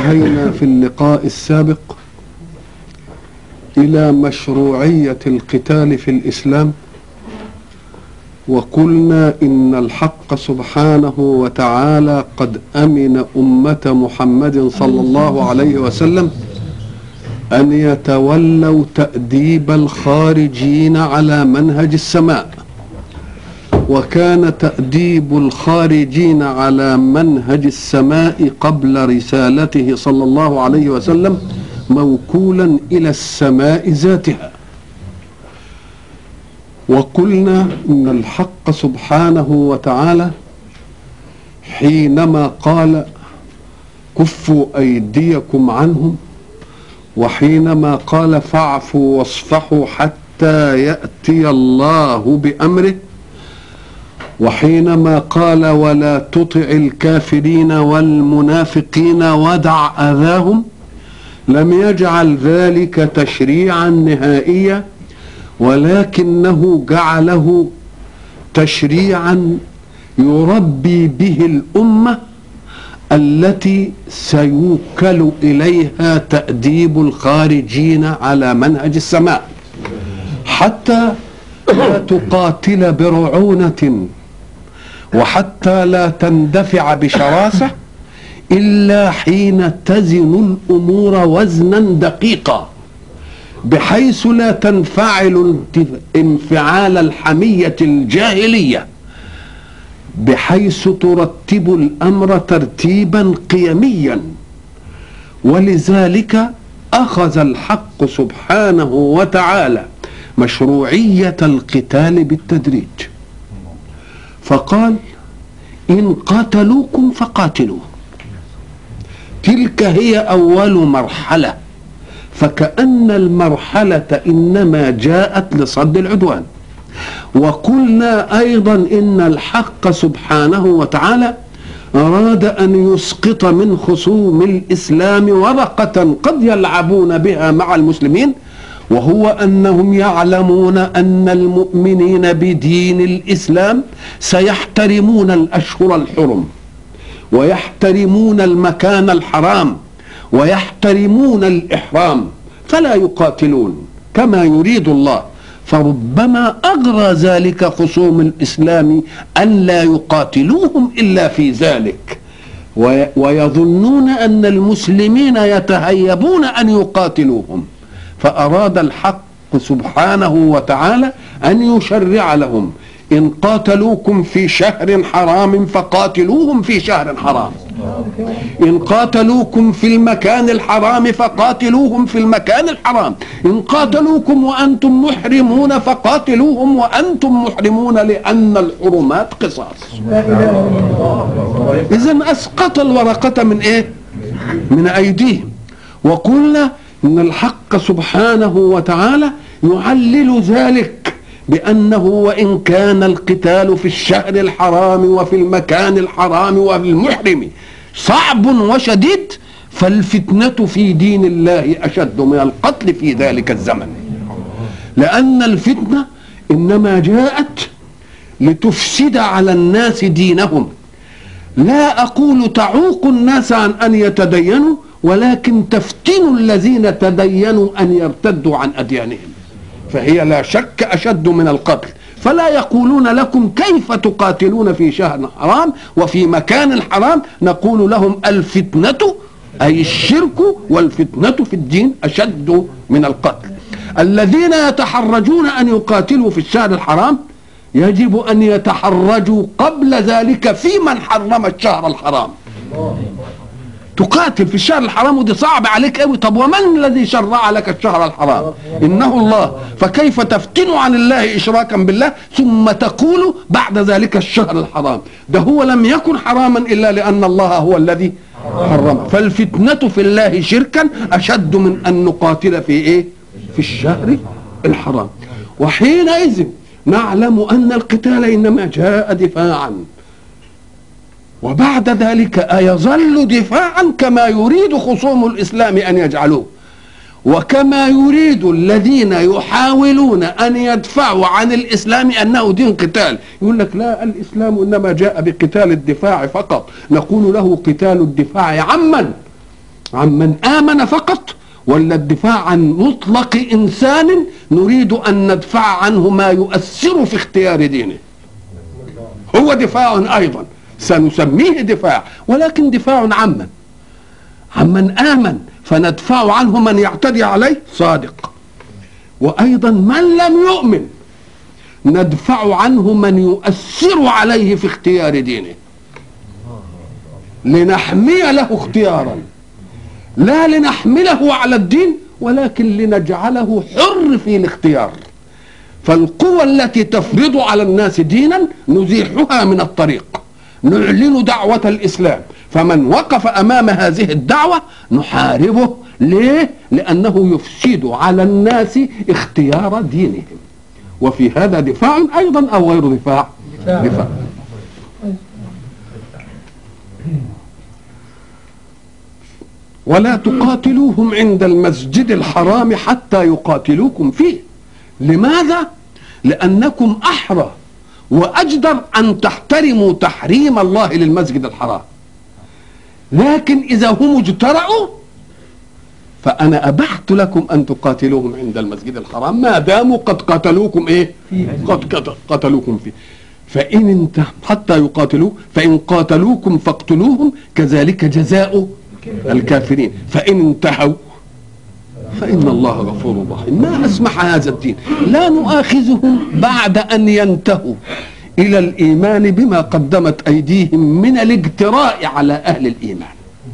انتهينا في اللقاء السابق الى مشروعيه القتال في الاسلام وقلنا ان الحق سبحانه وتعالى قد امن امه محمد صلى الله عليه وسلم ان يتولوا تاديب الخارجين على منهج السماء وكان تأديب الخارجين على منهج السماء قبل رسالته صلى الله عليه وسلم موكولا إلى السماء ذاتها وقلنا إن الحق سبحانه وتعالى حينما قال كفوا أيديكم عنهم وحينما قال فاعفوا واصفحوا حتى يأتي الله بأمره وحينما قال ولا تطع الكافرين والمنافقين ودع اذاهم لم يجعل ذلك تشريعا نهائيا ولكنه جعله تشريعا يربي به الامه التي سيوكل اليها تاديب الخارجين على منهج السماء حتى لا تقاتل برعونه وحتى لا تندفع بشراسة إلا حين تزن الأمور وزنا دقيقا بحيث لا تنفعل انفعال الحمية الجاهلية بحيث ترتب الأمر ترتيبا قيميا ولذلك أخذ الحق سبحانه وتعالى مشروعية القتال بالتدريج فقال إن قاتلوكم فقاتلوا تلك هي أول مرحلة فكأن المرحلة إنما جاءت لصد العدوان وقلنا أيضا إن الحق سبحانه وتعالى أراد أن يسقط من خصوم الإسلام ورقة قد يلعبون بها مع المسلمين وهو انهم يعلمون ان المؤمنين بدين الاسلام سيحترمون الاشهر الحرم ويحترمون المكان الحرام ويحترمون الاحرام فلا يقاتلون كما يريد الله فربما اغرى ذلك خصوم الاسلام ان لا يقاتلوهم الا في ذلك ويظنون ان المسلمين يتهيبون ان يقاتلوهم فأراد الحق سبحانه وتعالى أن يشرع لهم إن قاتلوكم في شهر حرام فقاتلوهم في شهر حرام إن قاتلوكم في المكان الحرام فقاتلوهم في المكان الحرام إن قاتلوكم وأنتم محرمون فقاتلوهم وأنتم محرمون لأن الحرمات قصاص إذا أسقط الورقة من إيه من أيديهم وقلنا ان الحق سبحانه وتعالى يعلل ذلك بانه وان كان القتال في الشهر الحرام وفي المكان الحرام وفي المحرم صعب وشديد فالفتنه في دين الله اشد من القتل في ذلك الزمن لان الفتنه انما جاءت لتفسد على الناس دينهم لا اقول تعوق الناس عن ان يتدينوا ولكن تفتن الذين تدينوا ان يرتدوا عن اديانهم فهي لا شك اشد من القتل فلا يقولون لكم كيف تقاتلون في شهر حرام وفي مكان حرام نقول لهم الفتنه اي الشرك والفتنه في الدين اشد من القتل الذين يتحرجون ان يقاتلوا في الشهر الحرام يجب ان يتحرجوا قبل ذلك في من حرم الشهر الحرام تقاتل في الشهر الحرام ودي صعب عليك قوي طب ومن الذي شرع لك الشهر الحرام انه الله فكيف تفتن عن الله اشراكا بالله ثم تقول بعد ذلك الشهر الحرام ده هو لم يكن حراما الا لان الله هو الذي حرم فالفتنة في الله شركا اشد من ان نقاتل في ايه في الشهر الحرام وحينئذ نعلم ان القتال انما جاء دفاعا وبعد ذلك أيظل دفاعا كما يريد خصوم الإسلام أن يجعلوه وكما يريد الذين يحاولون أن يدفعوا عن الإسلام أنه دين قتال يقول لك لا الإسلام إنما جاء بقتال الدفاع فقط نقول له قتال الدفاع عمن عمن آمن فقط ولا الدفاع عن مطلق إنسان نريد أن ندفع عنه ما يؤثر في اختيار دينه هو دفاع أيضا سنسميه دفاع ولكن دفاع عمن عمن آمن فندفع عنه من يعتدي عليه صادق وأيضا من لم يؤمن ندفع عنه من يؤثر عليه في اختيار دينه لنحمي له اختيارا لا لنحمله على الدين ولكن لنجعله حر في الاختيار فالقوى التي تفرض على الناس دينا نزيحها من الطريق نعلن دعوة الإسلام فمن وقف أمام هذه الدعوة نحاربه ليه؟ لأنه يفسد على الناس اختيار دينهم وفي هذا دفاع أيضا أو غير دفاع دفاع. دفاع ولا تقاتلوهم عند المسجد الحرام حتى يقاتلوكم فيه لماذا لانكم احرى واجدر ان تحترموا تحريم الله للمسجد الحرام لكن اذا هم اجترأوا فانا ابحت لكم ان تقاتلوهم عند المسجد الحرام ما داموا قد قتلوكم ايه قد قت- قتلوكم فيه فان انت حتى يقاتلوه فان قاتلوكم فاقتلوهم كذلك جزاء الكافرين فان انتهوا فإن الله غفور رحيم ما أسمح هذا الدين لا نؤاخذهم بعد أن ينتهوا إلى الإيمان بما قدمت أيديهم من الاجتراء على أهل الإيمان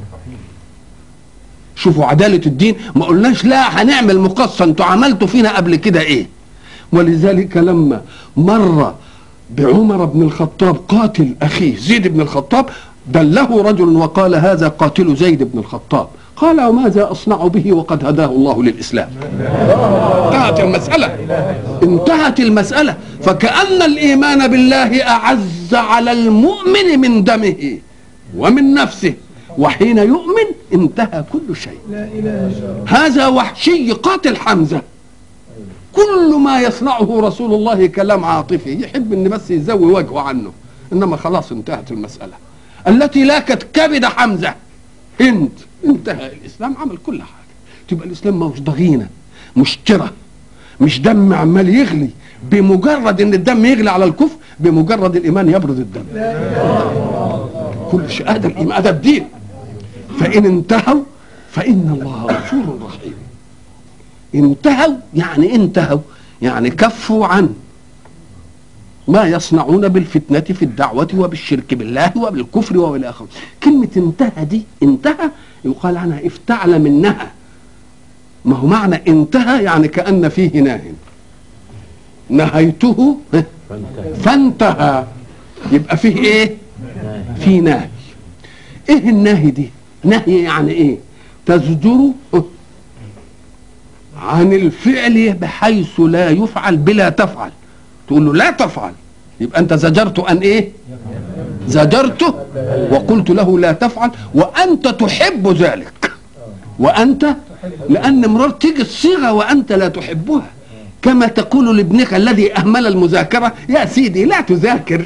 شوفوا عدالة الدين ما قلناش لا هنعمل مقصة انتوا عملتوا فينا قبل كده ايه ولذلك لما مر بعمر بن الخطاب قاتل أخيه زيد بن الخطاب دله رجل وقال هذا قاتل زيد بن الخطاب قال وماذا أصنع به وقد هداه الله للإسلام انتهت المسألة انتهت المسألة فكأن الإيمان بالله أعز على المؤمن من دمه ومن نفسه وحين يؤمن انتهى كل شيء لا اله الا الله هذا وحشي قاتل حمزة كل ما يصنعه رسول الله كلام عاطفي يحب ان بس يزوي وجهه عنه انما خلاص انتهت المسألة التي لاكت كبد حمزة هند انتهى الاسلام عمل كل حاجة تبقى الاسلام مش ضغينة مش ترى مش دم عمال يغلي بمجرد ان الدم يغلي على الكفر بمجرد الايمان يبرد الدم كل شيء هذا الايمان هذا الدين فان انتهوا فان الله غفور رحيم انتهوا يعني انتهوا يعني كفوا عن ما يصنعون بالفتنة في الدعوة وبالشرك بالله وبالكفر وإلى آخره كلمة انتهى دي انتهى يقال عنها افتعل منها ما هو معنى انتهى يعني كأن فيه ناه نهيته فانتهى يبقى فيه ايه في نهي ايه النهي دي نهي يعني ايه تزجر عن الفعل بحيث لا يفعل بلا تفعل تقول له لا تفعل يبقى انت زجرت ان ايه زجرته وقلت له لا تفعل وانت تحب ذلك وانت لان مرار تيجي الصيغه وانت لا تحبها كما تقول لابنك الذي اهمل المذاكره يا سيدي لا تذاكر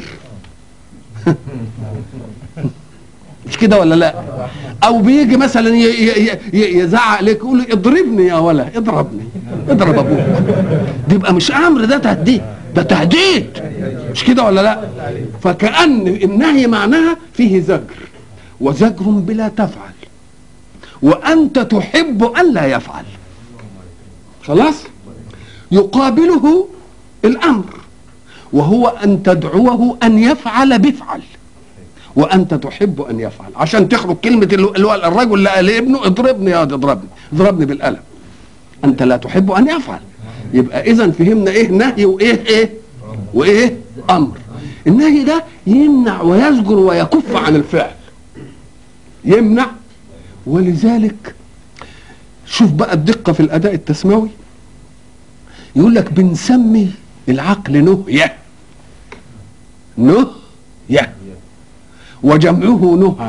مش كده ولا لا او بيجي مثلا ي- ي- ي- يزعق لك يقول لي اضربني يا ولا اضربني اضرب ابوك دي يبقى مش امر ده تهديد ده تهديد مش كده ولا لا فكأن النهي معناها فيه زجر وزجر بلا تفعل وانت تحب ان لا يفعل خلاص يقابله الامر وهو ان تدعوه ان يفعل بفعل وانت تحب ان يفعل عشان تخرج كلمه ال- ال- الرجل اللي قال لابنه اضربني يا اضربني اضربني بالقلم انت لا تحب ان يفعل يبقى اذا فهمنا ايه نهي وايه ايه وايه امر النهي ده يمنع ويزجر ويكف عن الفعل يمنع ولذلك شوف بقى الدقه في الاداء التسموي يقول لك بنسمي العقل نهيه نهيه وجمعه نهى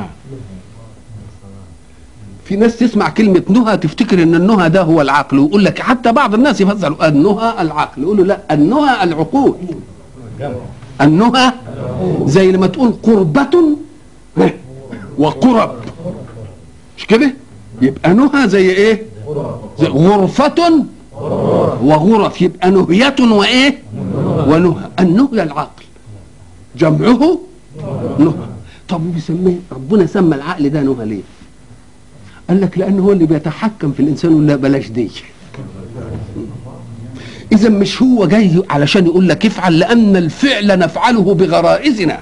في ناس تسمع كلمة نهى تفتكر ان النهى ده هو العقل ويقول لك حتى بعض الناس يفسروا النهى العقل يقولوا لا النهى العقول النهى زي لما تقول قربة وقرب مش كده يبقى نهى زي ايه زي غرفة وغرف يبقى نهية وايه ونهى النهي العقل جمعه نهى طب بيسميه ربنا سمى العقل ده نهى ليه قال لك لانه هو اللي بيتحكم في الانسان ولا بلاش دي اذا مش هو جاي علشان يقول لك افعل لان الفعل نفعله بغرائزنا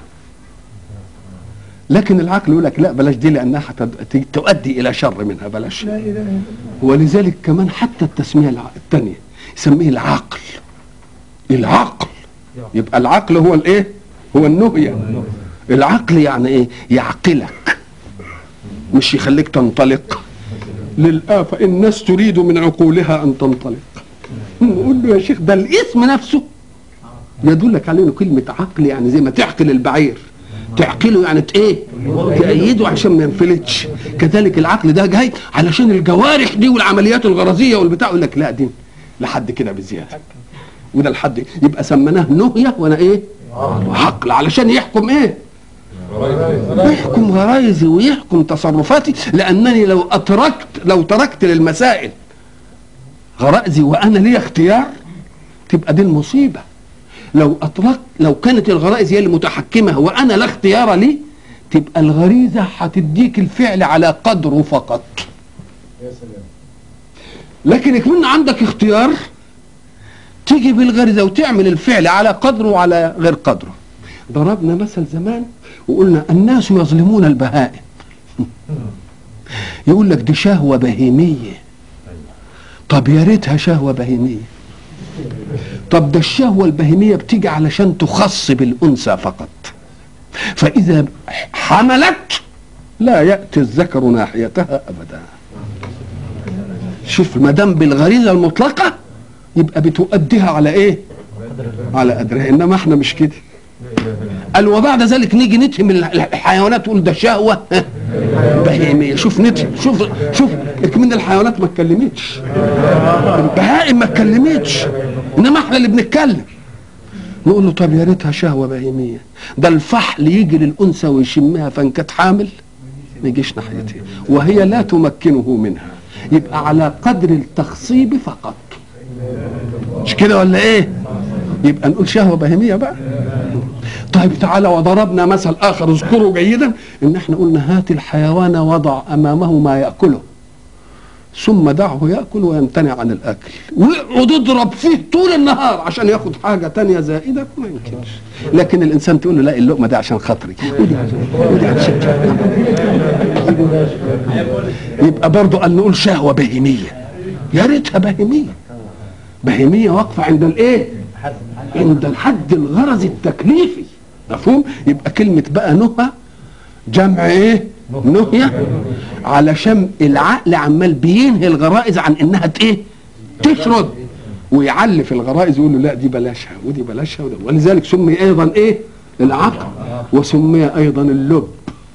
لكن العقل يقول لك لا بلاش دي لانها هتد- تؤدي الى شر منها بلاش لا اله الا الله ولذلك كمان حتى التسميه الع- الثانيه يسميه العقل العقل يبقى العقل هو الايه هو النهيه العقل يعني ايه يعقلك مش يخليك تنطلق للآفة الناس تريد من عقولها أن تنطلق نقول له يا شيخ ده الاسم نفسه يدلك عليه إنه كلمة عقل يعني زي ما تعقل البعير تعقله يعني ت- ايه تأيده عشان ما ينفلتش كذلك العقل ده جاي علشان الجوارح دي والعمليات الغرزية والبتاع يقول لك لا دي لحد كده بزيادة وده لحد يبقى سميناه نهية وانا ايه عقل علشان يحكم ايه يحكم غرايزي ويحكم تصرفاتي لانني لو اتركت لو تركت للمسائل غرائزي وانا لي اختيار تبقى دي المصيبه لو اتركت لو كانت الغرائز هي المتحكمه وانا لا اختيار لي تبقى الغريزه هتديك الفعل على قدره فقط لكن يكون عندك اختيار تيجي بالغريزه وتعمل الفعل على قدره وعلى غير قدره ضربنا مثل زمان وقلنا الناس يظلمون البهائم يقول لك دي شهوة بهيمية طب يا ريتها شهوة بهيمية طب ده الشهوة البهيمية بتيجي علشان تخص بالأنثى فقط فإذا حملت لا يأتي الذكر ناحيتها أبدا شوف ما دام بالغريزة المطلقة يبقى بتؤديها على إيه؟ على قدرها إنما إحنا مش كده قال وبعد ذلك نيجي نتهم الحيوانات تقول ده شهوه بهيميه شوف نتهم شوف شوف من الحيوانات ما اتكلمتش البهائم ما اتكلمتش انما احنا اللي بنتكلم نقول له طب يا ريتها شهوه بهيميه ده الفحل يجي للانثى ويشمها فان كانت حامل ما يجيش ناحيتها وهي لا تمكنه منها يبقى على قدر التخصيب فقط مش كده ولا ايه يبقى نقول شهوه بهيميه بقى طيب تعالى وضربنا مثل اخر اذكره جيدا ان احنا قلنا هات الحيوان وضع امامه ما ياكله ثم دعه ياكل ويمتنع عن الاكل واقعد اضرب فيه طول النهار عشان ياخد حاجه تانية زائده ما يمكنش لكن الانسان تقول له لا اللقمه دي عشان خاطري ودي عشان ودي عشان يبقى برضه قال نقول شهوه بهيميه يا ريتها بهيميه بهيميه واقفه عند الايه؟ عند الحد الغرضي التكليفي مفهوم يبقى كلمة بقى نهى جمع ايه نهية علشان العقل عمال بينهي الغرائز عن انها ت- ايه تشرد ويعلف الغرائز يقول له لا دي بلاشها ودي بلاشها ودي ولذلك سمي ايضا ايه العقل وسمي ايضا اللب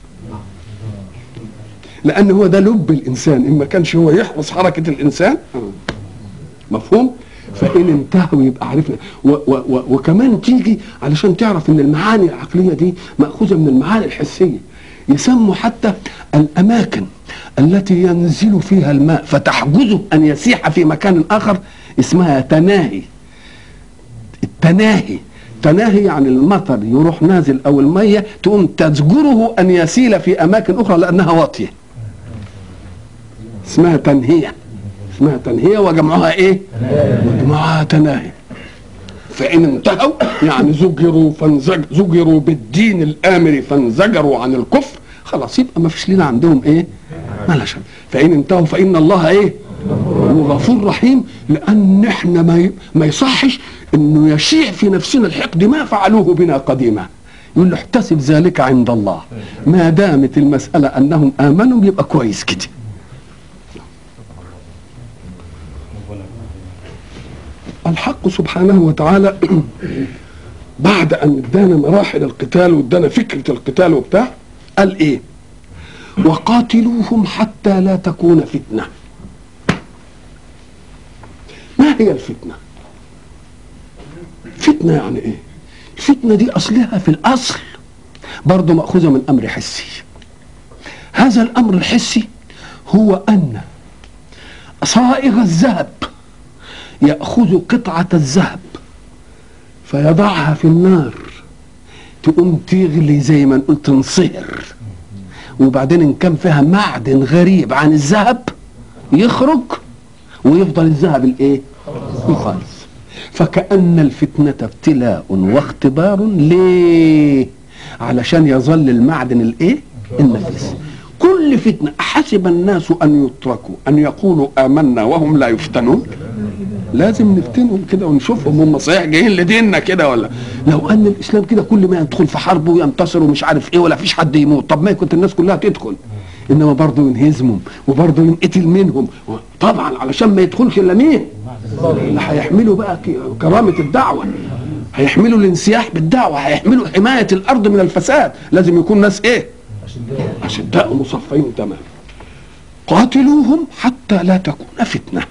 لان هو ده لب الانسان ان ما كانش هو يحرص حركه الانسان مفهوم فان انتهوا يبقى عرفنا و و و وكمان تيجي علشان تعرف ان المعاني العقليه دي ماخوذه من المعاني الحسيه يسموا حتى الاماكن التي ينزل فيها الماء فتحجزه ان يسيح في مكان اخر اسمها تناهي التناهي تناهي يعني المطر يروح نازل او الميه تقوم تزجره ان يسيل في اماكن اخرى لانها واطيه اسمها تنهيه اسمها تنهيه وجمعها ايه وجمعها تناهي فان انتهوا يعني زجروا فانزج زجروا بالدين الامر فانزجروا عن الكفر خلاص يبقى ما فيش لنا عندهم ايه مالهاش فان انتهوا فان الله ايه هو غفور رحيم لان احنا ما ي- ما يصحش انه يشيع في نفسنا الحقد ما فعلوه بنا قديما يقول له احتسب ذلك عند الله ما دامت المساله انهم امنوا يبقى كويس كده الحق سبحانه وتعالى بعد ان ادانا مراحل القتال وادانا فكره القتال وبتاع قال ايه وقاتلوهم حتى لا تكون فتنه ما هي الفتنه فتنه يعني ايه الفتنه دي اصلها في الاصل برضه ماخوذه من امر حسي هذا الامر الحسي هو أن صائغ الذهب يأخذ قطعة الذهب فيضعها في النار تقوم تغلي زي ما نقول تنصهر وبعدين إن كان فيها معدن غريب عن الذهب يخرج ويفضل الذهب الايه؟ الخالص فكأن الفتنة ابتلاء واختبار ليه؟ علشان يظل المعدن الايه؟ النفيس كل فتنة أحسب الناس أن يتركوا أن يقولوا آمنا وهم لا يفتنون لازم نفتنهم كده ونشوفهم هم صحيح جايين لديننا كده ولا لو ان الاسلام كده كل ما يدخل في حرب وينتصر ومش عارف ايه ولا فيش حد يموت طب ما كنت الناس كلها تدخل انما برضه ينهزمهم وبرضه ينقتل منهم طبعا علشان ما يدخلش الا مين اللي هيحملوا بقى ك- كرامه الدعوه هيحملوا الانسياح بالدعوه هيحملوا حمايه الارض من الفساد لازم يكون ناس ايه اشداء مصفين تمام قاتلوهم حتى لا تكون فتنه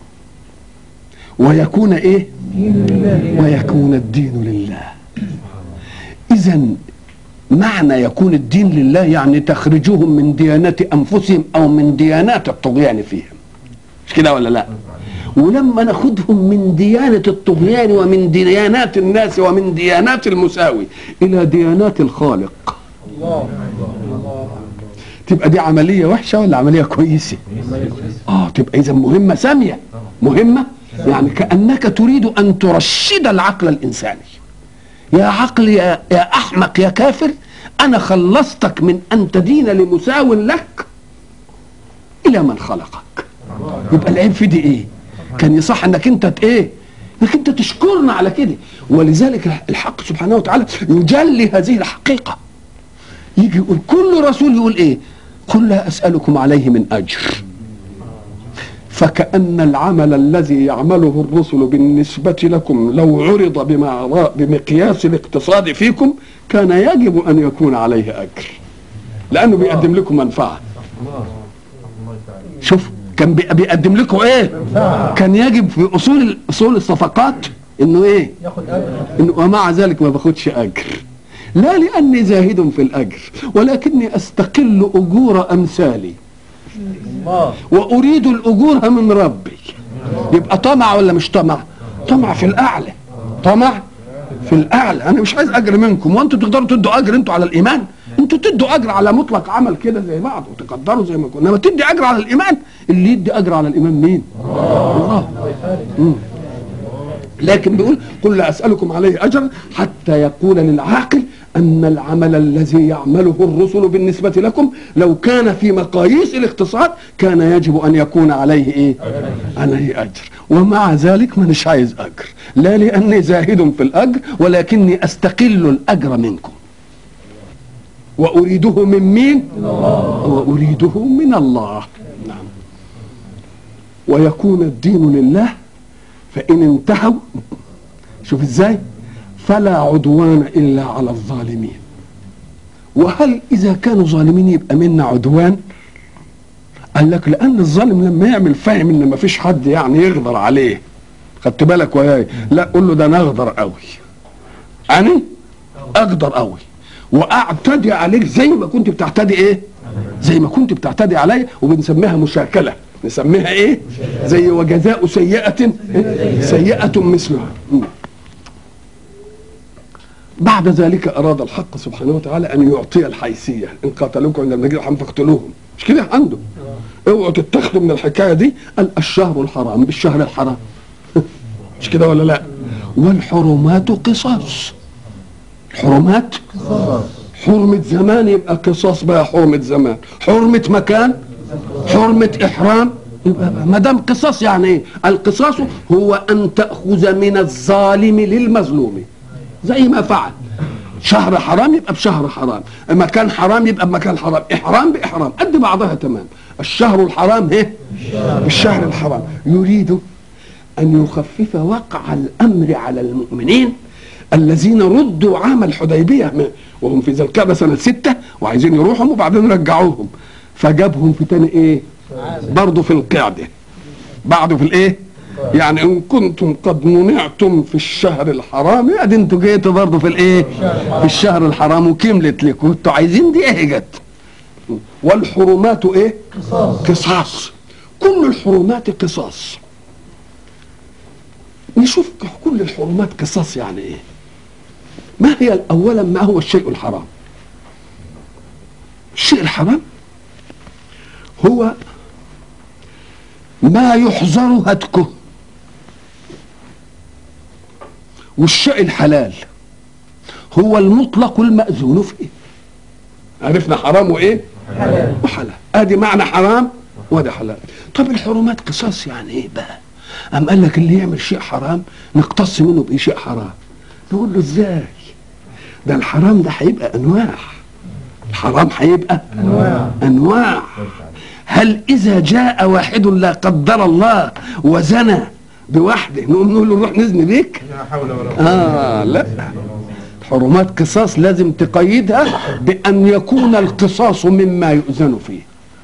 ويكون ايه ويكون الدين لله اذا معنى يكون الدين لله يعني تخرجوهم من ديانات انفسهم او من ديانات الطغيان فيهم مش كده ولا لا ولما ناخدهم من ديانة الطغيان ومن ديانات الناس ومن ديانات المساوي إلى ديانات الخالق تبقى دي عملية وحشة ولا عملية كويسة آه تبقى إذا مهمة سامية مهمة يعني كأنك تريد أن ترشد العقل الإنساني يا عقل يا, يا أحمق يا كافر أنا خلصتك من أن تدين لمساو لك إلى من خلقك يبقى العيب في دي إيه كان يصح أنك أنت ت- إيه انك انت تشكرنا على كده ولذلك الحق سبحانه وتعالى يجلي هذه الحقيقه يجي يقول كل رسول يقول ايه قل لا اسالكم عليه من اجر فكأن العمل الذي يعمله الرسل بالنسبة لكم لو عرض بمع- بمقياس الاقتصاد فيكم كان يجب أن يكون عليه أجر لأنه بيقدم لكم منفعة شوف كان بي- بيقدم لكم ايه كان يجب في اصول اصول الصفقات انه ايه إنه ومع ذلك ما باخدش اجر لا لاني زاهد في الاجر ولكني استقل اجور امثالي واريد الاجور من ربي يبقى طمع ولا مش طمع طمع في الاعلى طمع في الاعلى انا مش عايز اجر منكم وانتوا تقدروا تدوا اجر انتوا على الايمان انتوا تدوا اجر على مطلق عمل كده زي بعض وتقدروا زي ما كنا انما تدي اجر على الايمان اللي يدي اجر على الايمان مين الله مم. لكن بيقول قل لا اسالكم عليه اجرا حتى يقول للعاقل ان العمل الذي يعمله الرسل بالنسبه لكم لو كان في مقاييس الاقتصاد كان يجب ان يكون عليه ايه؟ عليه اجر ومع ذلك مانيش عايز اجر لا لاني زاهد في الاجر ولكني استقل الاجر منكم واريده من مين؟ واريده من الله نعم ويكون الدين لله فإن انتهوا شوف ازاي فلا عدوان إلا على الظالمين وهل إذا كانوا ظالمين يبقى منا عدوان قال لك لأن الظالم لما يعمل فاهم إن مفيش حد يعني يغدر عليه خدت بالك وياي لا قول له ده أنا أغدر قوي أنا أغدر قوي وأعتدي عليك زي ما كنت بتعتدي إيه زي ما كنت بتعتدي عليا وبنسميها مشاكله نسميها ايه زي وجزاء سيئة سيئة مثلها م. بعد ذلك أراد الحق سبحانه وتعالى أن يعطي الحيثية إن قاتلوكم عند المسجد الحرام فاقتلوهم مش كده عنده اوعوا تتخذوا من الحكاية دي قال الشهر الحرام بالشهر الحرام مش كده ولا لا والحرمات قصاص الحرمات حرمة زمان يبقى قصاص بقى حرمة زمان حرمة مكان حرمة إحرام يبقى ما دام قصاص يعني إيه؟ القصاص هو أن تأخذ من الظالم للمظلوم زي ما فعل شهر حرام يبقى بشهر حرام مكان حرام يبقى بمكان حرام إحرام بإحرام قد بعضها تمام الشهر الحرام هي الشهر الحرام يريد أن يخفف وقع الأمر على المؤمنين الذين ردوا عام الحديبية وهم في ذي القعدة سنة ستة وعايزين يروحوا وبعدين رجعوهم فجابهم في تاني ايه برضه في القعدة بعده في الايه يعني ان كنتم قد منعتم في الشهر الحرام يعني انتوا جيتوا برضه في الايه في الشهر الحرام وكملت لكم انتوا عايزين دي ايه جت والحرمات ايه قصاص قصاص كل الحرمات قصاص نشوف كل الحرمات قصاص يعني ايه ما هي اولا ما هو الشيء الحرام الشيء الحرام هو ما يحظر هتكه والشيء الحلال هو المطلق المأذون فيه عرفنا حرام وايه حلال وحلال ادي معنى حرام وده حلال طب الحرمات قصاص يعني ايه بقى ام قال لك اللي يعمل شيء حرام نقتص منه بايه شيء حرام نقول له ازاي ده الحرام ده هيبقى انواع الحرام هيبقى انواع انواع هل اذا جاء واحد لا قدر الله وزنى بوحده نقوم نقول له نروح نزني بيك لا حول ولا قوة اه لا حرمات قصاص لازم تقيدها بان يكون القصاص مما يؤذن فيه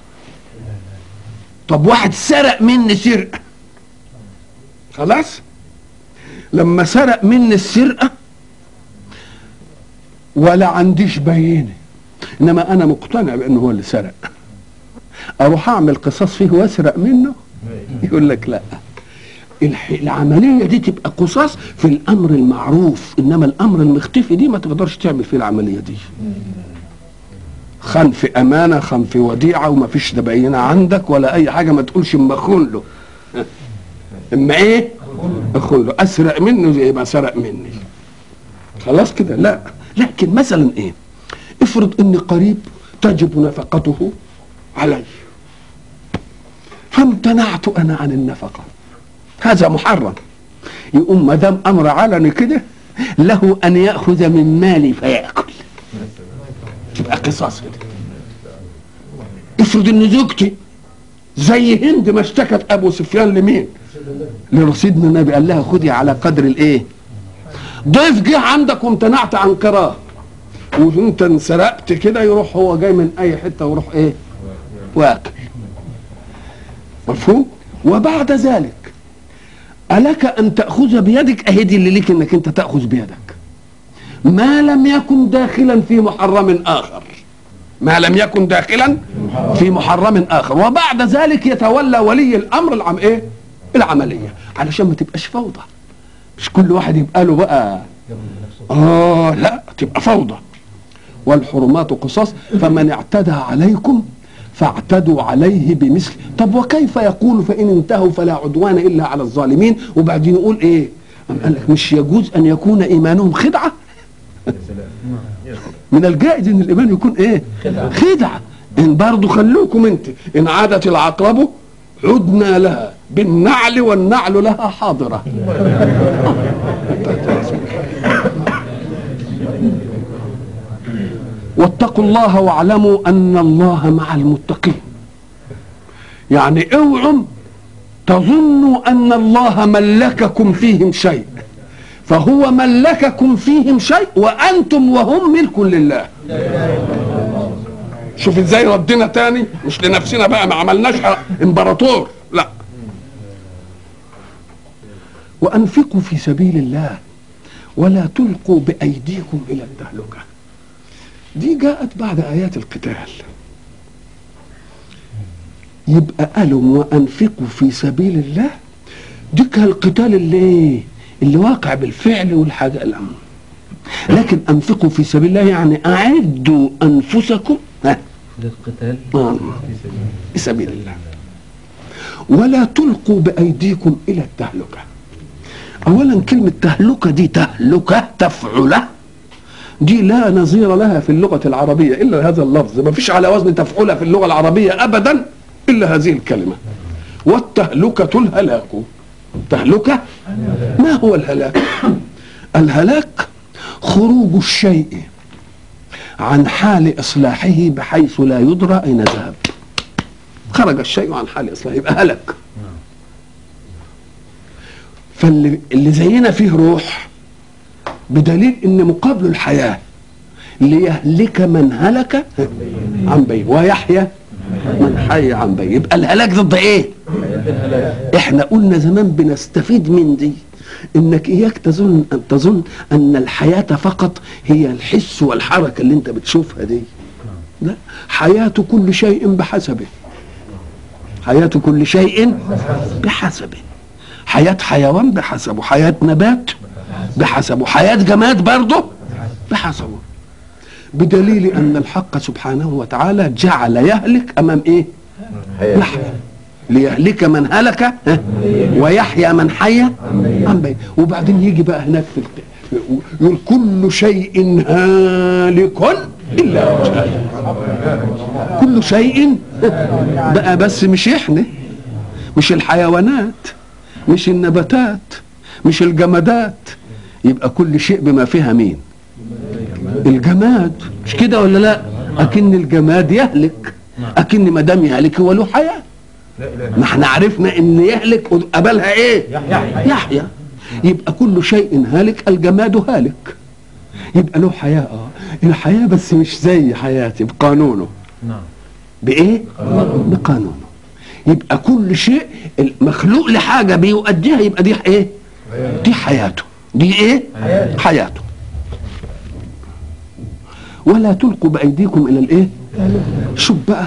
طب واحد سرق مني سرقه خلاص لما سرق مني السرقه ولا عنديش بينه انما انا مقتنع بانه هو اللي سرق اروح اعمل قصاص فيه واسرق منه يقول لك لا الح- العمليه دي تبقى قصاص في الامر المعروف انما الامر المختفي دي ما تقدرش تعمل فيه العمليه دي خان في امانه خان في وديعه وما فيش تبينه عندك ولا اي حاجه ما تقولش اما اخون له اما ايه اخون له اسرق منه زي ما سرق مني خلاص كده لا لكن مثلا ايه افرض ان قريب تجب نفقته علي فامتنعت انا عن النفقه هذا محرم يقوم ما دام امر علني كده له ان ياخذ من مالي فياكل تبقى قصاص كده افرض ان زوجتي زي هند ما اشتكت ابو سفيان لمين لرصيدنا النبي قال لها خدي على قدر الايه ضيف جه عندك وامتنعت عن قراه وانت انسرقت كده يروح هو جاي من اي حته ويروح ايه واكل مفهوم وبعد ذلك ألك أن تأخذ بيدك أهدي اللي ليك أنك أنت تأخذ بيدك ما لم يكن داخلا في محرم آخر ما لم يكن داخلا في محرم آخر وبعد ذلك يتولى ولي الأمر العم إيه العملية علشان ما تبقاش فوضى مش كل واحد يبقى له بقى آه لا تبقى فوضى والحرمات قصاص فمن اعتدى عليكم فاعتدوا عليه بمثل طب وكيف يقول فإن انتهوا فلا عدوان إلا على الظالمين وبعدين يقول إيه أم قال لك مش يجوز أن يكون إيمانهم خدعة يا سلام يا سلام من الجائز ان الايمان يكون ايه خدعه ان برضه خلوكم انت ان عادت العقرب عدنا لها بالنعل والنعل لها حاضره واتقوا الله واعلموا ان الله مع المتقين يعني اوعوا تظنوا ان الله ملككم فيهم شيء فهو ملككم فيهم شيء وانتم وهم ملك لله شوف ازاي ردنا تاني مش لنفسنا بقى ما عملناش امبراطور لا وانفقوا في سبيل الله ولا تلقوا بايديكم الى التهلكه دي جاءت بعد ايات القتال يبقى قالوا وانفقوا في سبيل الله دي كان القتال اللي ايه اللي واقع بالفعل والحاجه الامر لكن انفقوا في سبيل الله يعني اعدوا انفسكم ها للقتال آه، في سبيل في سبيل الله ولا تلقوا بايديكم الى التهلكه اولا كلمه تهلكه دي تهلكه تفعله دي لا نظير لها في اللغه العربيه الا هذا اللفظ ما فيش على وزن تفعله في اللغه العربيه ابدا الا هذه الكلمه والتهلكه الهلاك تهلكه ما هو الهلاك الهلاك خروج الشيء عن حال اصلاحه بحيث لا يدرى اين ذهب خرج الشيء عن حال اصلاحه يبقى هلك فاللي اللي زينا فيه روح بدليل ان مقابله الحياه ليهلك من هلك عن بين ويحيى من حي عن بين يبقى الهلاك ضد ايه احنا قلنا زمان بنستفيد من دي انك اياك تظن ان تظن ان الحياه فقط هي الحس والحركه اللي انت بتشوفها دي لا حياة كل شيء بحسبه حياة كل شيء بحسبه حياة حيوان بحسبه حياة نبات بحسبه حياة جماد برضه بحسبه بدليل أن الحق سبحانه وتعالى جعل يهلك أمام إيه يحيى ليهلك من هلك ها؟ ويحيى من حي عن بين وبعدين يجي بقى هناك في الق- يقول كل شيء هالك الا وجهه كل شيء بقى بس مش احنا مش الحيوانات مش النباتات مش الجمادات يبقى كل شيء بما فيها مين الجماد مش كده ولا لا اكن الجماد يهلك اكن ما دام يهلك هو له حياه لا اله ما احنا عرفنا ان يهلك قبلها ايه يحيى. يحيى يبقى كل شيء هالك الجماد هالك يبقى له حياه اه الحياه بس مش زي حياتي بقانونه نعم بايه بقانونه يبقى كل شيء المخلوق لحاجه بيؤديها يبقى دي ايه دي حياته دي ايه حياته ولا تلقوا بايديكم الى الايه شوف بقى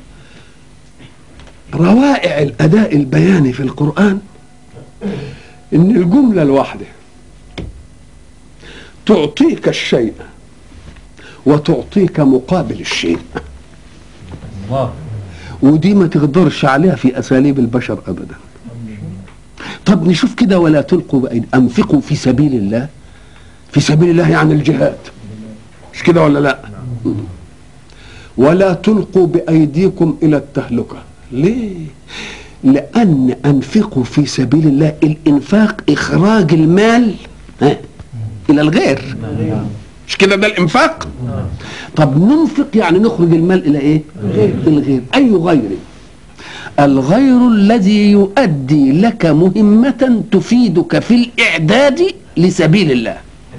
روائع الاداء البياني في القران ان الجمله الواحده تعطيك الشيء وتعطيك مقابل الشيء الله ودي ما تقدرش عليها في اساليب البشر ابدا طب نشوف كده ولا تلقوا بأيدي انفقوا في سبيل الله في سبيل الله يعني الجهاد مش كده ولا لا ولا تلقوا بايديكم الى التهلكه ليه لان انفقوا في سبيل الله الانفاق اخراج المال ها الى الغير مش كده ده الانفاق طب ننفق يعني نخرج المال الى ايه الغير اي غير الغير الذي يؤدي لك مهمة تفيدك في الإعداد لسبيل الله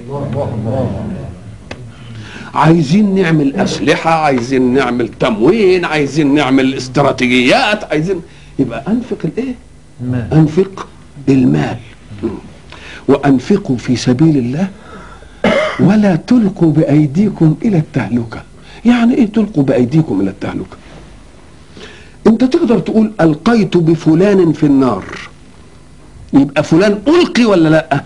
عايزين نعمل أسلحة عايزين نعمل تموين عايزين نعمل استراتيجيات عايزين يبقى أنفق الإيه ما أنفق المال وأنفقوا في سبيل الله ولا تلقوا بأيديكم إلى التهلكة يعني إيه تلقوا بأيديكم إلى التهلكة أنت تقدر تقول ألقيت بفلان في النار يبقى فلان ألقي ولا لأ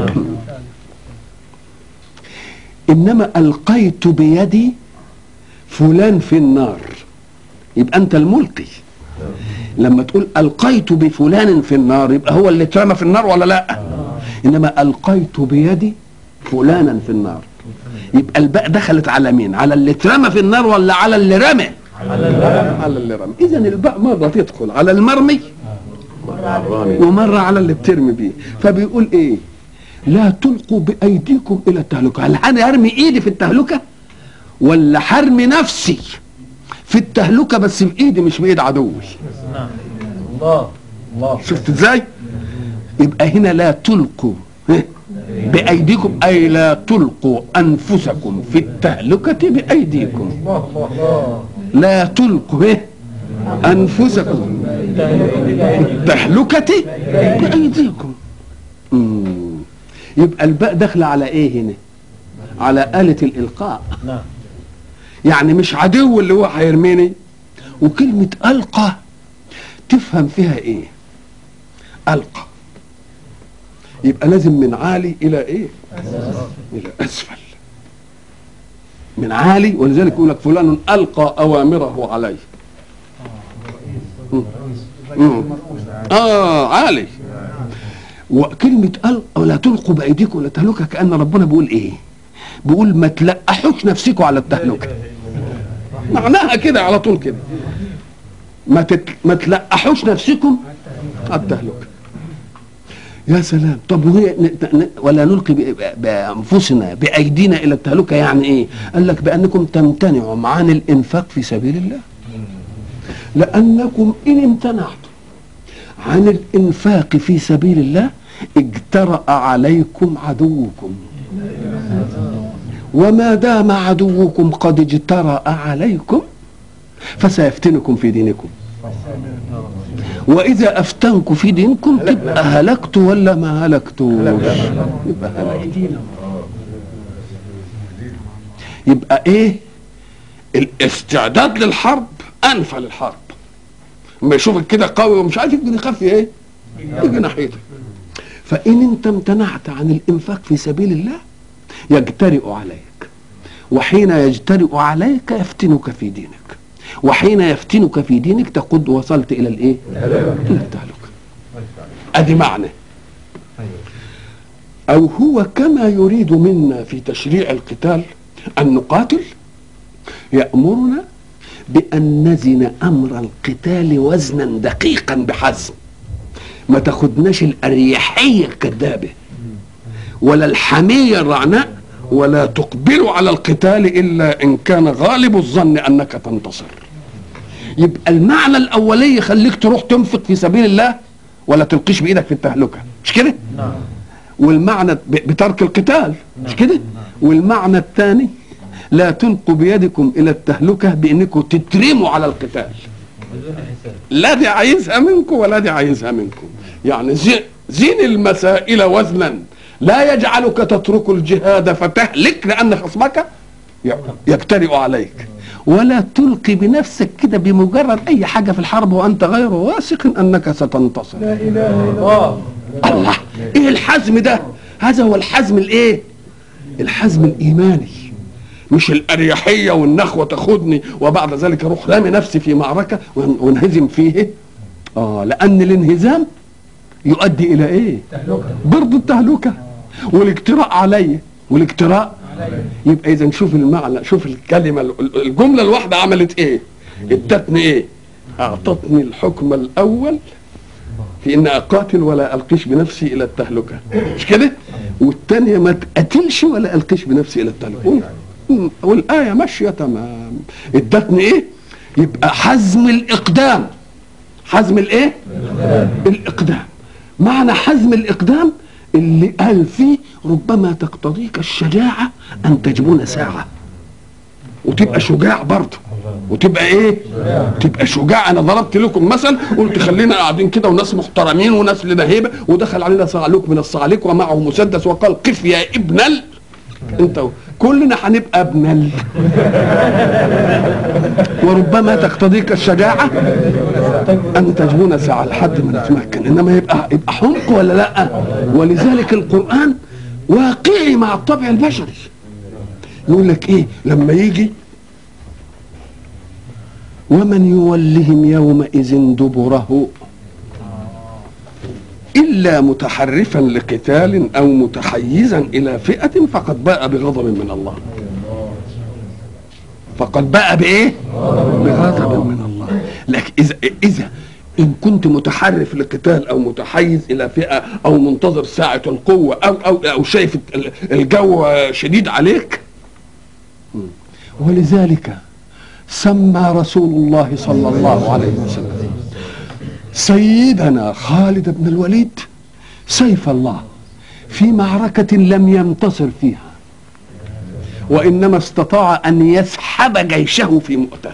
إنما ألقيت بيدي فلان في النار يبقى أنت الملقي لما تقول القيت بفلان في النار يبقى هو اللي اترمى في النار ولا لا انما القيت بيدي فلانا في النار يبقى الباء دخلت على مين على اللي اترمى في النار ولا على اللي رمى على اللي رمى اذا الباء مره تدخل على المرمي ومره على اللي بترمي بيه فبيقول ايه لا تلقوا بايديكم الى التهلكه هل انا ارمي ايدي في التهلكه ولا حرمي نفسي في التهلكه بس بايدي مش بايد عدوي نعم الله الله شفت ازاي يبقى هنا لا تلقوا ها؟ بايديكم اي لا تلقوا انفسكم في التهلكه بايديكم الله الله الله لا تلقوا ها؟ انفسكم في التهلكه بايديكم مم. يبقى الباء داخله على ايه هنا على آلة الإلقاء نعم يعني مش عدو اللي هو هيرميني وكلمة ألقى تفهم فيها إيه ألقى يبقى لازم من عالي إلى إيه إلى أسفل من عالي ولذلك يقول لك فلان ألقى أوامره عليه مم. مم. آه عالي وكلمة ألقى ولا تلقوا بأيديكم إلى التهلكة كأن ربنا بيقول إيه بيقول ما تلقحوش نفسكم على التهلكة معناها كده على طول كده ما تت... ما تلقحوش نفسكم على التهلكة يا سلام طب وهي ن... ن... ولا نلقي ب... بانفسنا بايدينا الى التهلكه يعني ايه؟ قال لك بانكم تمتنعوا عن الانفاق في سبيل الله لانكم ان امتنعتم عن الانفاق في سبيل الله اجترأ عليكم عدوكم وما دام عدوكم قد اجترأ عليكم فسيفتنكم في دينكم واذا افتنكم في دينكم تبقى هلكت ولا ما هلكتوش يبقى هلكت يبقى ايه الاستعداد للحرب انفى للحرب لما يشوفك كده قوي ومش عارف يقدر يخفي ايه يجي ناحيتك فان انت امتنعت عن الانفاق في سبيل الله يجترئ عليك وحين يجترئ عليك يفتنك في دينك وحين يفتنك في دينك تقد وصلت الى الايه الى التهلكه ادي معنى او هو كما يريد منا في تشريع القتال ان نقاتل يامرنا بان نزن امر القتال وزنا دقيقا بحزم ما تاخدناش الاريحيه الكذابه ولا الحميه الرعناء ولا تقبل على القتال الا ان كان غالب الظن انك تنتصر يبقى المعنى الاولي يخليك تروح تنفق في سبيل الله ولا تلقيش بايدك في التهلكه مش كده نعم والمعنى ب- بترك القتال مش كده والمعنى الثاني لا تلقوا بيدكم الى التهلكه بانكم تترموا على القتال بدون حساب لا دي عايزها منكم ولا دي عايزها منكم يعني زي- زين المسائل وزنا لا يجعلك تترك الجهاد فتهلك لان خصمك ي- يجترئ عليك ولا تلقي بنفسك كده بمجرد اي حاجه في الحرب وانت غير واثق انك ستنتصر الله الله ايه الحزم ده هذا هو الحزم الايه الحزم الايماني مش الاريحيه والنخوه تاخدني وبعد ذلك اروح رامي نفسي في معركه ون- وانهزم فيه اه لان الانهزام يؤدي الى ايه برضه التهلكه والاجتراء علي والاجتراء يبقى اذا شوف المعنى شوف الكلمه ال- الجمله الواحده عملت ايه ادتني ايه اعطتني الحكم الاول في ان اقاتل ولا القيش بنفسي الى التهلكه مش كده والثانيه ما تقاتلش ولا القيش بنفسي الى التهلكه وال- مم. والايه ماشيه تمام ادتني ايه يبقى حزم الاقدام حزم الايه الاقدام معنى حزم الاقدام اللي قال فيه ربما تقتضيك الشجاعه ان تجبن ساعه وتبقى شجاع برضه وتبقى ايه تبقى شجاع انا ضربت لكم مثل قلت خلينا قاعدين كده وناس محترمين وناس لنا هيبه ودخل علينا صعلوك من الصعاليك ومعه مسدس وقال قف يا ابن ال انت و- كلنا هنبقى ابن ال وربما تقتضيك الشجاعه ان تجبن ساعه لحد ما نتمكن انما يبقى يبقى حمق ولا لا ولذلك القران واقعي مع الطبع البشري يقول لك ايه لما يجي ومن يولهم يومئذ دبره إلا متحرفا لقتال أو متحيزا إلى فئة فقد باء بغضب من الله فقد باء بإيه؟ بغضب من الله لكن إذا إذا إن كنت متحرف لقتال أو متحيز إلى فئة أو منتظر ساعة القوة أو أو أو شايف ال- الجو شديد عليك ولذلك سمى رسول الله صلى الله عليه وسلم سيدنا خالد بن الوليد سيف الله في معركة لم ينتصر فيها وإنما استطاع أن يسحب جيشه في مؤتة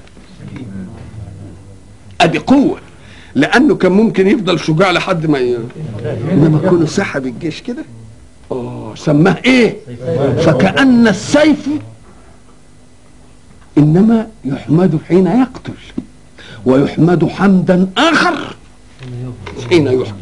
أدي قوة لأنه كان ممكن يفضل شجاع لحد ما ي... إنما كونه سحب الجيش كده آه سماه إيه فكأن السيف إنما يحمد حين يقتل ويحمد حمدا آخر حين يحكم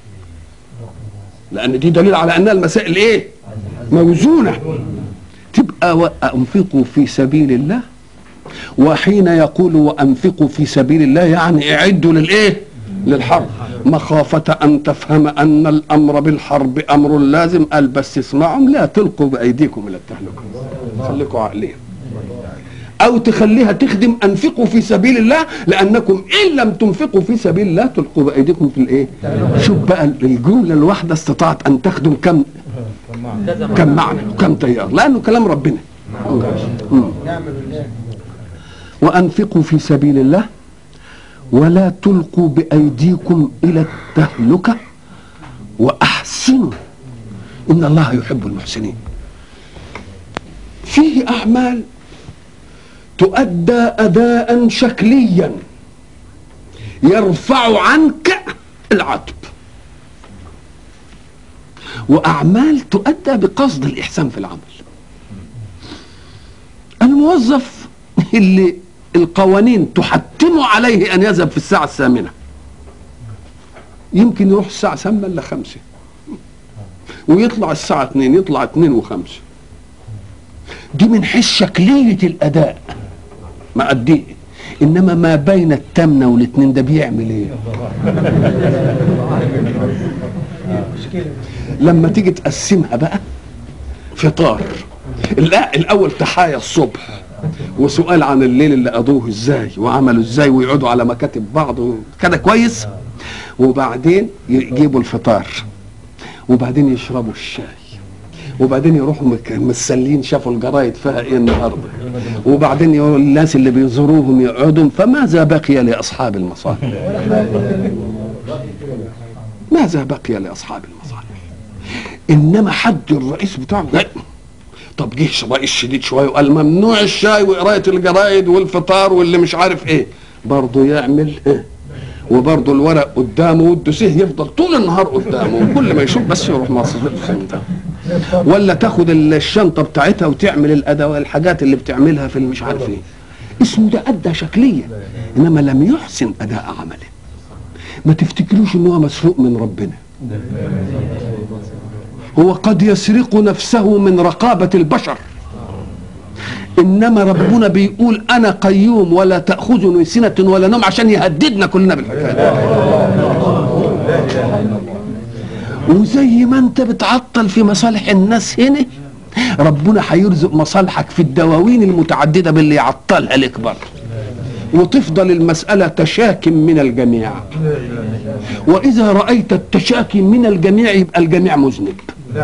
لأن دي دليل على أنها المسائل إيه موزونة تبقى وأنفقوا في سبيل الله وحين يقول وأنفقوا في سبيل الله يعني اعدوا للإيه للحرب مخافة أن تفهم أن الأمر بالحرب أمر لازم قال بس اسمعهم لا تلقوا بأيديكم إلى التهلكة خليكم عاقلين او تخليها تخدم انفقوا في سبيل الله لانكم ان لم تنفقوا في سبيل الله تلقوا بايديكم في الايه شوف بقى الجمله الواحده استطاعت ان تخدم كم كذا كم معنى وكم تيار لانه كلام ربنا مم. وانفقوا في سبيل الله ولا تلقوا بايديكم الى التهلكه واحسنوا ان الله يحب المحسنين فيه اعمال تؤدى اداء شكليا يرفع عنك العتب واعمال تؤدى بقصد الاحسان في العمل الموظف اللي القوانين تحتم عليه ان يذهب في الساعه الثامنه يمكن يروح الساعه 8 الا 5 ويطلع الساعه 2 يطلع 2 و5 دي من حيث شكليه الاداء مأديه انما ما بين التامنه والاثنين ده بيعمل ايه لما تيجي تقسمها بقى فطار لا الاول تحايا الصبح وسؤال عن الليل اللي قضوه ازاي وعملوا ازاي ويقعدوا على مكاتب بعض كده كويس وبعدين يجيبوا الفطار وبعدين يشربوا الشاي وبعدين يروحوا مك- متسلين شافوا الجرايد فيها ايه النهارده وبعدين يقولوا الناس اللي بيزوروهم يقعدوا فماذا بقي لاصحاب المصالح ماذا بقي لاصحاب المصالح انما حد الرئيس بتاعه لا طب جه رئيس شديد شويه وقال ممنوع الشاي وقرايه الجرايد والفطار واللي مش عارف ايه برضه يعمل إيه؟ وبرضه الورق قدامه والدسيه يفضل طول النهار قدامه وكل ما يشوف بس يروح مصر ولا تاخد الشنطه بتاعتها وتعمل الادوات الحاجات اللي بتعملها في المش عارف ايه اسمه ده ادى شكليه انما لم يحسن اداء عمله ما تفتكروش ان هو مسروق من ربنا هو قد يسرق نفسه من رقابه البشر انما ربنا بيقول انا قيوم ولا تاخذني سنه ولا نوم عشان يهددنا كلنا بالحكايه وزي ما انت بتعطل في مصالح الناس هنا ربنا هيرزق مصالحك في الدواوين المتعدده باللي يعطلها لك برضه وتفضل المسألة تشاكي من الجميع وإذا رأيت التشاكي من الجميع يبقى الجميع مذنب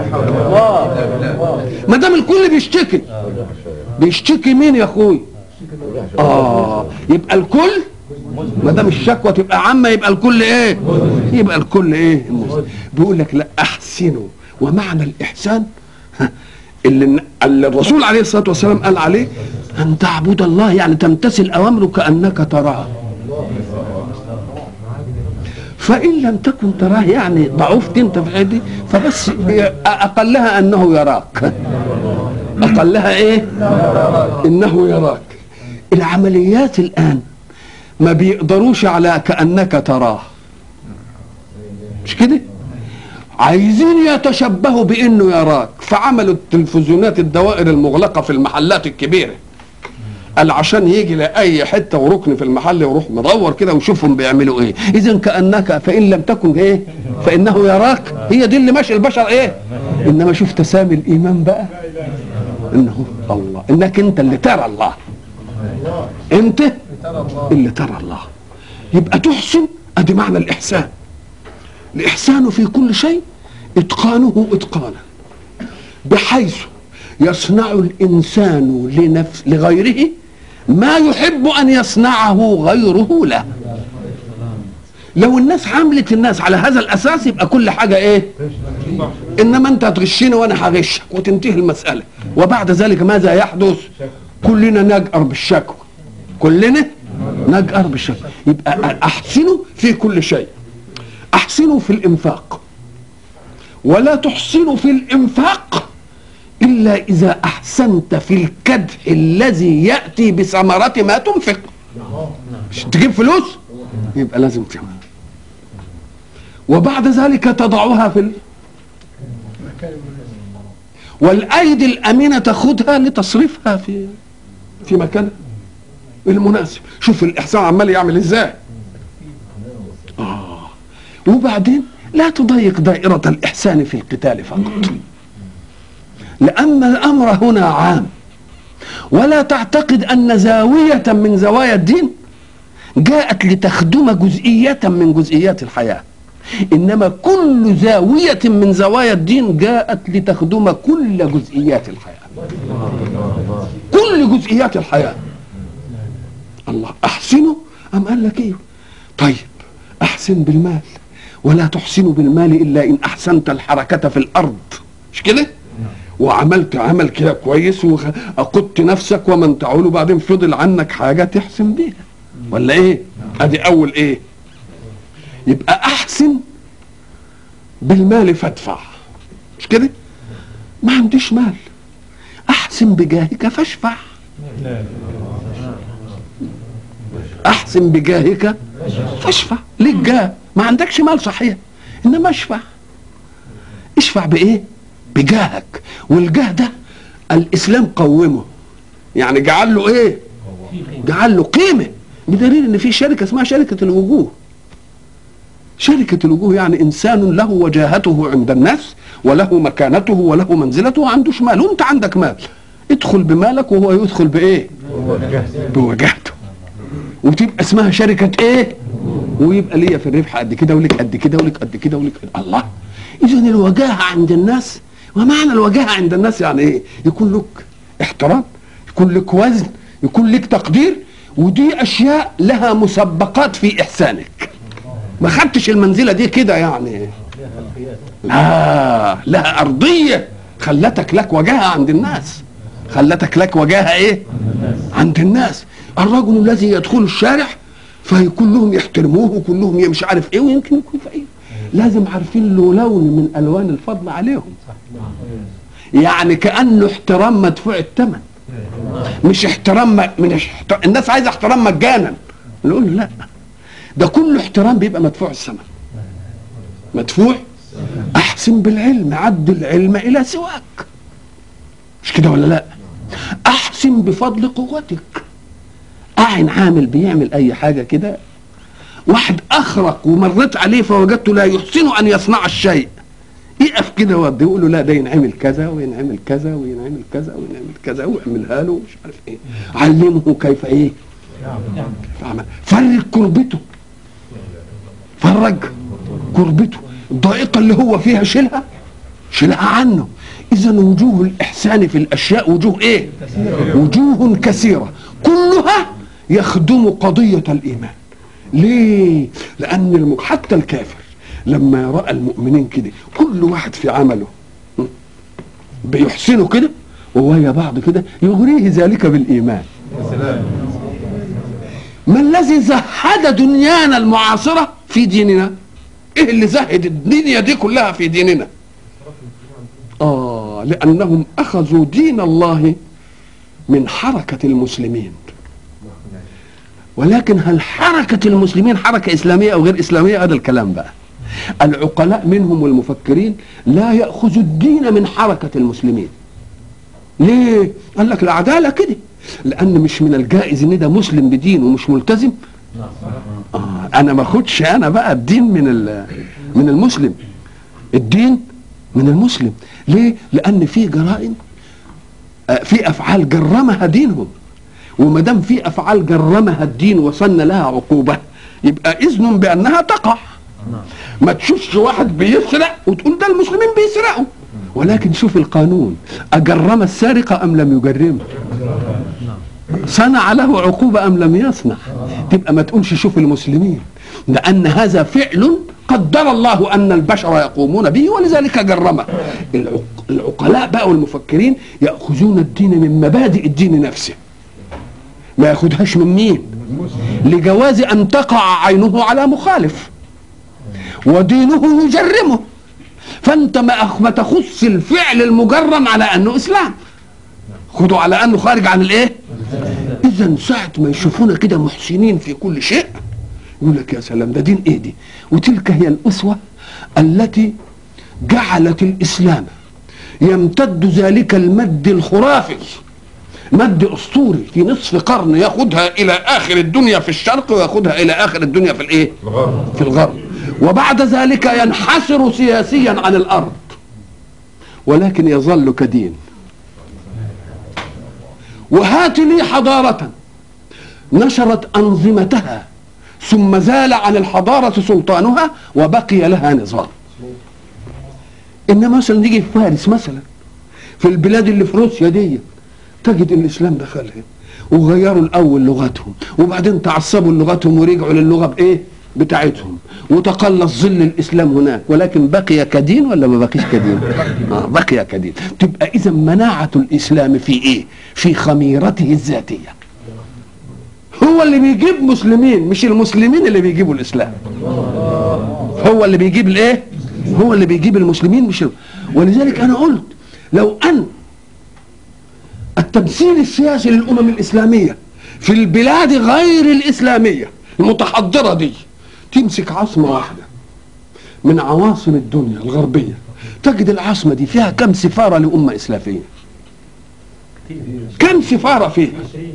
ما دام الكل بيشتكي بيشتكي مين يا اخوي اه يبقى الكل ما دام الشكوى تبقى عامه يبقى الكل ايه يبقى الكل ايه المسلم. بيقول لك لا احسنوا ومعنى الاحسان ها، اللي اللي الرسول عليه الصلاه والسلام قال عليه ان تعبد الله يعني تمتثل اوامره كانك تراه فان لم تكن تراه يعني ضعفت انت في الحته دي فبس اقلها انه يراك اقلها ايه انه يراك العمليات الان ما بيقدروش على كانك تراه مش كده عايزين يتشبهوا بانه يراك فعملوا التلفزيونات الدوائر المغلقه في المحلات الكبيره قال عشان يجي لاي حته وركن في المحل يروح مدور كده ويشوفهم بيعملوا ايه اذا كانك فان لم تكن ايه فانه يراك هي دي اللي ماشي البشر ايه انما شوف تسامي الايمان بقى انه الله انك انت اللي ترى الله انت اللي ترى الله يبقى تحسن ادي معنى الاحسان الاحسان في كل شيء اتقانه اتقانا بحيث يصنع الانسان لنفس لغيره ما يحب ان يصنعه غيره له لو الناس عملت الناس على هذا الاساس يبقى كل حاجه ايه انما انت هتغشني وانا هغشك وتنتهي المساله وبعد ذلك ماذا يحدث كلنا نجأر بالشكوى كلنا نجأر بالشكوى يبقى احسنوا في كل شيء احسنوا في الانفاق ولا تحسنوا في الانفاق الا اذا احسنت في الكدح الذي ياتي بثمره ما تنفق مش تجيب فلوس يبقى لازم تعمل وبعد ذلك تضعها في ال... والايدي الامينه تاخذها لتصرفها في في مكانها المناسب شوف الاحسان عمال يعمل ازاي آه. وبعدين لا تضيق دائرة الإحسان في القتال فقط لأن الأمر هنا عام ولا تعتقد أن زاوية من زوايا الدين جاءت لتخدم جزئية من جزئيات الحياة إنما كل زاوية من زوايا الدين جاءت لتخدم كل جزئيات الحياة كل جزئيات الحياة الله أحسنوا أم قال لك إيه طيب أحسن بالمال ولا تحسن بالمال إلا إن أحسنت الحركة في الأرض مش كده وعملت عمل كده كويس وأقدت نفسك ومن تعول وبعدين فضل عنك حاجة تحسن بيها ولا إيه أدي أول إيه يبقى أحسن بالمال فادفع مش كده ما عنديش مال أحسن بجاهك فاشفع احسن بجاهك فاشفع ليك جاه ما عندكش مال صحيح انما اشفع اشفع بايه بجاهك والجاه ده الاسلام قومه يعني جعل له ايه جعل له قيمه بدليل ان في شركه اسمها شركه الوجوه شركة الوجوه يعني إنسان له وجاهته عند الناس وله مكانته وله منزلته وعنده مال وأنت عندك مال ادخل بمالك وهو يدخل بإيه بوجاهته وتبقى اسمها شركة إيه ويبقى ليا في الربح قد كده ولك قد كده ولك قد كده ولك قد الله إذا الوجاهة عند الناس ومعنى الوجاهة عند الناس يعني إيه يكون لك احترام يكون لك وزن يكون لك تقدير ودي أشياء لها مسبقات في إحسانك ما خدتش المنزله دي كده يعني لا لها ارضيه خلتك لك وجاهه عند الناس خلتك لك وجاهه ايه عند الناس الرجل الذي يدخل الشارع فكلهم يحترموه وكلهم مش عارف ايه ويمكن يكون فقير لازم عارفين له لون من الوان الفضل عليهم يعني كانه احترام مدفوع الثمن مش احترام من احترام الناس عايزه احترام مجانا نقول له لا ده كل احترام بيبقى مدفوع الثمن مدفوع احسن بالعلم عد العلم الى سواك مش كده ولا لا احسن بفضل قوتك اعن عامل بيعمل اي حاجه كده واحد اخرق ومريت عليه فوجدته لا يحسن ان يصنع الشيء يقف كده ويقعد يقول له لا ده ينعمل كذا وينعمل كذا وينعمل كذا وينعمل كذا واعملها له مش عارف ايه علمه كيف ايه عمل فرج كربته فرج كربته الضائقة اللي هو فيها شيلها شيلها عنه إذا وجوه الإحسان في الأشياء وجوه إيه؟ وجوه كثيرة كلها يخدم قضية الإيمان ليه؟ لأن الم... حتى الكافر لما رأى المؤمنين كده كل واحد في عمله بيحسنوا كده وويا بعض كده يغريه ذلك بالإيمان ما الذي زهد دنيانا المعاصرة في ديننا ايه اللي زهد الدنيا دي كلها في ديننا اه لانهم اخذوا دين الله من حركة المسلمين ولكن هل حركة المسلمين حركة إسلامية أو غير إسلامية هذا الكلام بقى العقلاء منهم والمفكرين لا يأخذوا الدين من حركة المسلمين ليه؟ قال لك العدالة كده لأن مش من الجائز إن ده مسلم بدين ومش ملتزم آه أنا ما أخدش أنا بقى الدين من من المسلم الدين من المسلم ليه؟ لأن في جرائم آه في أفعال جرمها دينهم وما دام في افعال جرمها الدين وصلنا لها عقوبه يبقى اذن بانها تقع ما تشوفش واحد بيسرق وتقول ده المسلمين بيسرقوا ولكن شوف القانون اجرم السارق ام لم يجرمه صنع له عقوبه ام لم يصنع تبقى ما تقولش شوف المسلمين لان هذا فعل قدر الله ان البشر يقومون به ولذلك جرمه العقلاء بقى والمفكرين ياخذون الدين من مبادئ الدين نفسه ما ياخدهاش من مين لجواز ان تقع عينه على مخالف ودينه يجرمه فانت ما ما تخص الفعل المجرم على انه اسلام خده على انه خارج عن الايه اذا ساعه ما يشوفونا كده محسنين في كل شيء يقول لك يا سلام ده دين ايه دي وتلك هي الاسوه التي جعلت الاسلام يمتد ذلك المد الخرافي مد اسطوري في نصف قرن ياخدها الى اخر الدنيا في الشرق وياخدها الى اخر الدنيا في الايه الغرب في الغرب وبعد ذلك ينحسر سياسيا عن الارض ولكن يظل كدين وهات لي حضارة نشرت أنظمتها ثم زال عن الحضارة سلطانها وبقي لها نظام إنما مثلا نيجي في فارس مثلا في البلاد اللي في روسيا دي تجد الاسلام دخلها وغيروا الاول لغتهم وبعدين تعصبوا لغتهم ورجعوا للغه بايه بتاعتهم وتقلص ظل الاسلام هناك ولكن بقي كدين ولا ما بقيش كدين آه بقي كدين تبقى اذا مناعه الاسلام في ايه في خميرته الذاتيه هو اللي بيجيب مسلمين مش المسلمين اللي بيجيبوا الاسلام هو اللي بيجيب الايه هو اللي بيجيب المسلمين مش ولذلك انا قلت لو ان التمثيل السياسي للامم الاسلاميه في البلاد غير الإسلامية المتحضرة دي تمسك عاصمة واحدة من عواصم الدنيا الغربية تجد العاصمة دي فيها كم سفارة لأمة إسلامية كم سفارة فيها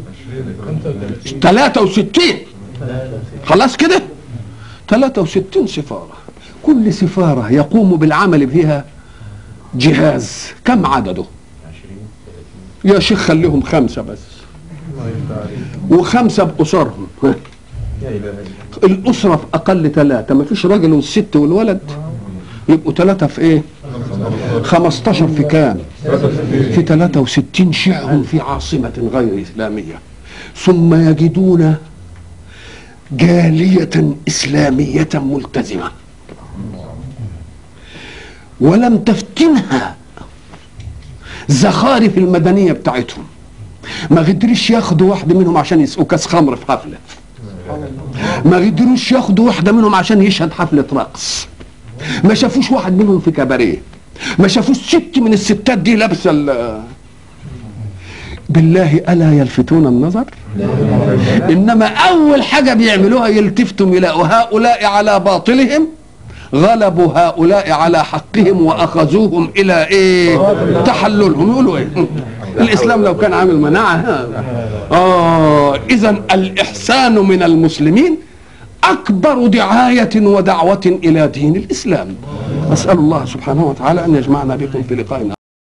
63 خلاص كده 63 سفارة كل سفارة يقوم بالعمل فيها جهاز كم عدده يا شيخ خليهم خمسة بس وخمسة بأسرهم الأسرة في أقل ثلاثة ما فيش راجل والست والولد يبقوا ثلاثة في إيه 15 في كام في 63 شيعهم في عاصمة غير إسلامية ثم يجدون جالية إسلامية ملتزمة ولم تفتنها زخارف المدنية بتاعتهم ما قدرش ياخدوا واحدة منهم عشان يسقوا كاس خمر في حفلة ما قدروش ياخدوا واحدة منهم عشان يشهد حفلة رقص ما شافوش واحد منهم في كباريه ما شافوش ست من الستات دي لابسه ال- بالله الا يلفتون النظر انما اول حاجه بيعملوها يلتفتوا يلاقوا هؤلاء على باطلهم غلبوا هؤلاء على حقهم واخذوهم الى ايه تحللهم يقولوا ايه الاسلام لو كان عامل مناعه هذا اه اذا الاحسان من المسلمين اكبر دعايه ودعوه الى دين الاسلام اسال الله سبحانه وتعالى ان يجمعنا بكم في لقائنا